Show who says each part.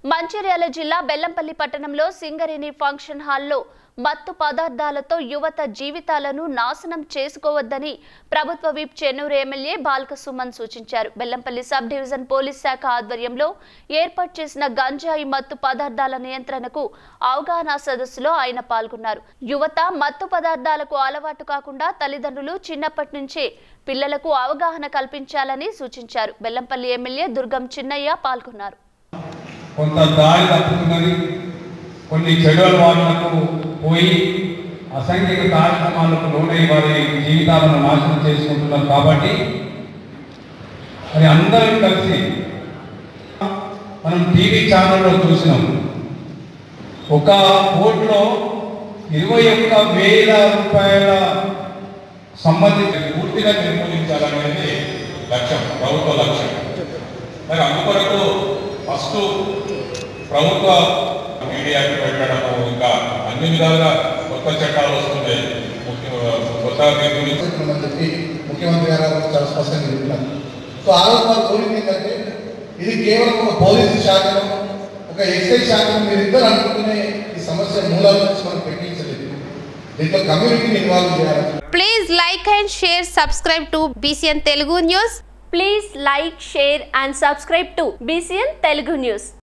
Speaker 1: మంచిర్యాల జిల్లా బెల్లంపల్లి పట్టణంలో సింగరేణి ఫంక్షన్ హాల్లో మత్తు పదార్థాలతో యువత జీవితాలను నాశనం చేసుకోవద్దని ప్రభుత్వ విప్ చెన్నూరు ఎమ్మెల్యే బాల్క సుమన్ సూచించారు బెల్లంపల్లి సబ్ డివిజన్ పోలీస్ శాఖ ఆధ్వర్యంలో ఏర్పాటు చేసిన గంజాయి మత్తు పదార్థాల నియంత్రణకు అవగాహన సదస్సులో ఆయన పాల్గొన్నారు యువత మత్తు పదార్థాలకు అలవాటు కాకుండా తల్లిదండ్రులు చిన్నప్పటి నుంచే పిల్లలకు అవగాహన కల్పించాలని సూచించారు బెల్లంపల్లి ఎమ్మెల్యే దుర్గం చిన్నయ్య పాల్గొన్నారు
Speaker 2: కొంత దారి తప్పుతున్నది కొన్ని చెడు అలవాట్లకు పోయి అసంఖ్యక కార్యక్రమాలకు లోనై వారి జీవితాలను నాశనం చేసుకుంటున్నారు కాబట్టి మరి అందరం కలిసి మనం టీవీ ఛానల్లో చూసినాం ఒక కోట్లో ఇరవై ఒక్క వేల రూపాయల సంబంధించి పూర్తిగా నిర్మూలించాలనేది లక్ష్యం ప్రభుత్వ లక్ష్యం మరి అందుకొరకు ఫస్ట్ ప్రభుత్వ మీడియాకి పెట్టడము ఇంకా అన్ని విధాలుగా కొత్త చట్టాలు వస్తున్నాయి ముఖ్య కొత్త గురించి
Speaker 3: అని చెప్పి ముఖ్యమంత్రి గారు చాలా స్పష్టంగా చెప్పినారు సో ఆ రోజు వారు కోరింది ఏంటంటే ఇది కేవలం ఒక పోలీసు శాఖను ఒక ఎక్సైజ్ శాఖను మీరు ఇద్దరు అనుకుంటూనే ఈ సమస్య మూలాల నుంచి మనం పెట్టించలేదు దీంట్లో కమ్యూనిటీని ఇన్వాల్వ్ చేయాలి
Speaker 4: Please like and share, subscribe to BCN Telugu News.
Speaker 1: Please like share and subscribe to BCN Telugu news